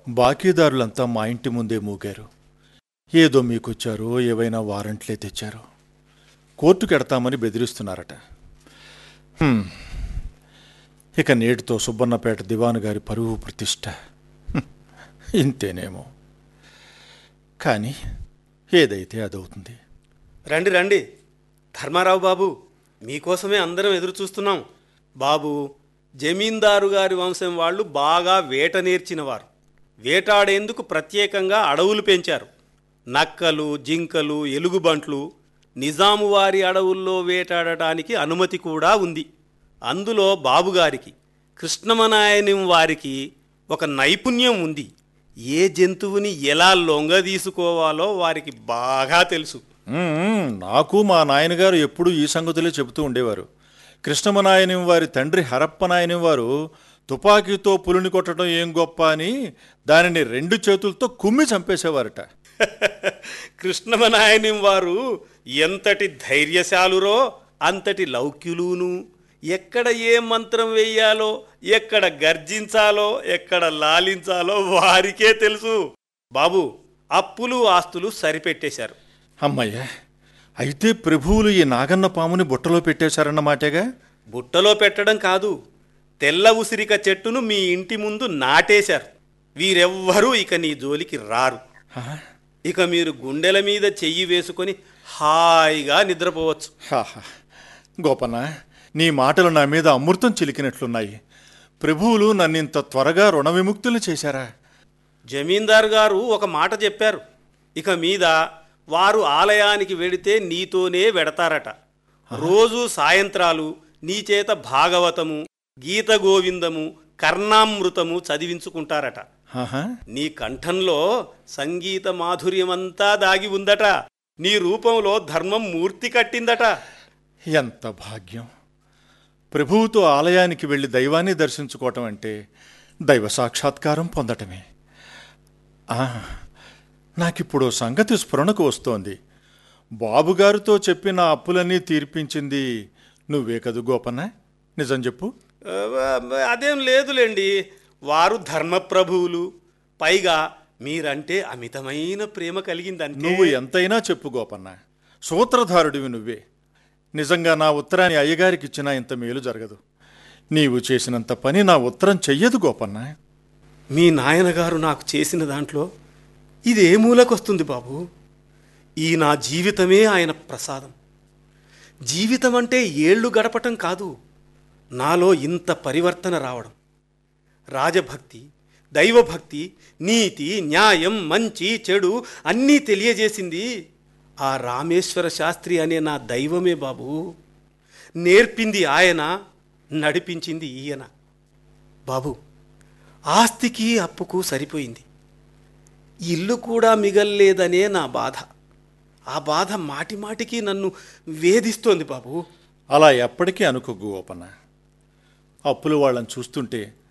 బాకీదారులంతా మా ఇంటి ముందే మూగారు ఏదో మీకొచ్చారో ఏవైనా వారంట్లే తెచ్చారో కోర్టుకు ఎడతామని బెదిరిస్తున్నారట హ్మ్. ఇక నేటితో సుబ్బన్నపేట దివాను గారి పరువు ప్రతిష్ట హ్మ్. ఇంతేనేమో కానీ ఏదైతే అదవుతుంది రండి రండి ధర్మారావు బాబు మీకోసమే అందరం ఎదురు చూస్తున్నాం బాబు జమీందారు గారి వంశం వాళ్ళు బాగా వేట నేర్చినవారు వేటాడేందుకు ప్రత్యేకంగా అడవులు పెంచారు నక్కలు జింకలు ఎలుగుబంట్లు నిజాము వారి అడవుల్లో వేటాడటానికి అనుమతి కూడా ఉంది అందులో బాబుగారికి కృష్ణమనాయనం వారికి ఒక నైపుణ్యం ఉంది ఏ జంతువుని ఎలా లొంగ తీసుకోవాలో వారికి బాగా తెలుసు మ్మ్, నాకు మా నాయనగారు ఎప్పుడూ ఈ సంగతులే చెబుతూ ఉండేవారు కృష్ణమనాయనం వారి తండ్రి హరప్పనాయనం వారు తుపాకీతో పులిని కొట్టడం ఏం గొప్ప అని దానిని రెండు చేతులతో కుమ్మి చంపేసేవారట కృష్ణమనాయనం వారు ఎంతటి ధైర్యశాలురో అంతటి లౌక్యులును ఎక్కడ ఏ మంత్రం వెయ్యాలో ఎక్కడ గర్జించాలో ఎక్కడ లాలించాలో వారికే తెలుసు బాబు అప్పులు ఆస్తులు సరిపెట్టేశారు అమ్మయ్య అయితే ప్రభువులు ఈ నాగన్న పాముని బుట్టలో పెట్టేశారన్నమాటేగా బుట్టలో పెట్టడం కాదు తెల్ల ఉసిరిక చెట్టును మీ ఇంటి ముందు నాటేశారు వీరెవ్వరూ ఇక నీ జోలికి రారు హా? ఇక మీరు గుండెల మీద చెయ్యి వేసుకొని హాయిగా నిద్రపోవచ్చు హాహా. గోపన్న నీ మాటలు నా మీద అమృతం చిలికినట్లున్నాయి ప్రభువులు నన్నింత త్వరగా రుణ విముక్తులు చేశారా జమీందారు గారు ఒక మాట చెప్పారు ఇక మీద వారు ఆలయానికి వెడితే నీతోనే వెడతారట రోజు సాయంత్రాలు నీ చేత భాగవతము గీత గోవిందము కర్ణామృతము చదివించుకుంటారట ఆహా. నీ కంఠంలో సంగీత మాధుర్యమంతా దాగి ఉందట నీ రూపంలో ధర్మం మూర్తి కట్టిందట ఎంత భాగ్యం ప్రభువుతో ఆలయానికి వెళ్ళి దైవాన్ని దర్శించుకోవటం అంటే దైవ సాక్షాత్కారం పొందటమే ఆ, నాకిప్పుడు ఓ సంగతి స్ఫురణకు వస్తోంది బాబుగారితో చెప్పిన అప్పులన్నీ తీర్పించింది నువ్వే కదూ గోపన్న నిజం చెప్పు ఆ, అదేం లేదులేండి వారు ధర్మప్రభువులు పైగా మీరంటే అమితమైన ప్రేమ కలిగిందంటే నువ్వు ఎంతైనా చెప్పు గోపన్న సూత్రధారుడివి నువ్వే నిజంగా నా ఉత్తరాన్ని అయ్యగారికి ఇచ్చినా ఇంత మేలు జరగదు నీవు చేసినంత పని నా ఉత్తరం చెయ్యదు గోపన్న మీ నాయనగారు నాకు చేసిన దాంట్లో ఇది ఏ మూలకొస్తుంది బాబు ఈ నా జీవితమే ఆయన ప్రసాదం జీవితం అంటే ఏళ్ళు గడపటం కాదు నాలో ఇంత పరివర్తన రావడం రాజభక్తి దైవభక్తి నీతి న్యాయం మంచి చెడు అన్నీ తెలియజేసింది ఆ రామేశ్వర శాస్త్రి అనే నా దైవమే బాబు నేర్పింది ఆయన నడిపించింది ఈయన బాబు ఆస్తికి అప్పుకు సరిపోయింది ఇల్లు కూడా మిగల్లేదనే నా బాధ ఆ బాధ మాటి మాటికి నన్ను వేధిస్తోంది బాబు అలా ఎప్పటికీ అనుకో గోపన్న అప్పులు వాళ్ళని చూస్తుంటే